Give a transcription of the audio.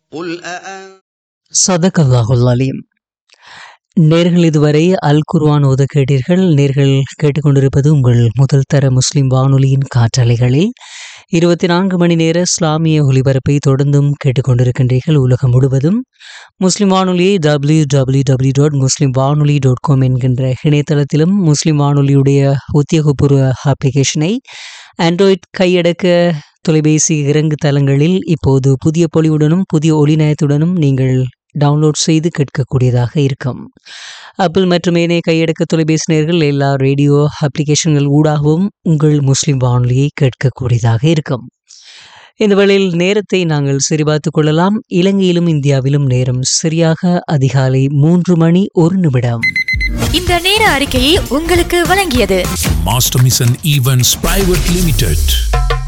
قل أأن சதகல்லாஹுல் அலீம் நேர்கள் இதுவரை அல் குர்ஆன் ஓத கேட்டீர்கள் நேர்கள் கேட்டுக்கொண்டிருப்பது உங்கள் முதல் தர முஸ்லிம் வானொலியின் காற்றலைகளில் இருபத்தி நான்கு மணி நேர இஸ்லாமிய ஒலிபரப்பை தொடர்ந்தும் கேட்டுக்கொண்டிருக்கின்றீர்கள் உலகம் முழுவதும் முஸ்லிம் வானொலியை டபிள்யூ டபிள்யூ டபிள்யூ டாட் முஸ்லிம் வானொலி டாட் காம் என்கின்ற இணையதளத்திலும் முஸ்லிம் வானொலியுடைய உத்தியோகபூர்வ அப்ளிகேஷனை ஆண்ட்ராய்ட் கையடக்க தொலைபேசி இறங்கு தளங்களில் இப்போது புதிய பொலிவுடனும் புதிய ஒளிநயத்துடனும் நீங்கள் டவுன்லோட் செய்து கேட்கக்கூடியதாக இருக்கும் ஆப்பிள் மற்றும் ஏனைய கையடக்க தொலைபேசி நேர்கள் எல்லா ரேடியோ அப்ளிகேஷன்கள் ஊடாகவும் உங்கள் முஸ்லிம் வானொலியை கேட்கக்கூடியதாக இருக்கும் இந்த வேளையில் நேரத்தை நாங்கள் சரிபார்த்து கொள்ளலாம் இலங்கையிலும் இந்தியாவிலும் நேரம் சரியாக அதிகாலை மூன்று மணி ஒரு நிமிடம் இந்த நேர அறிக்கையை உங்களுக்கு வழங்கியது Master Mission Events Private Limited.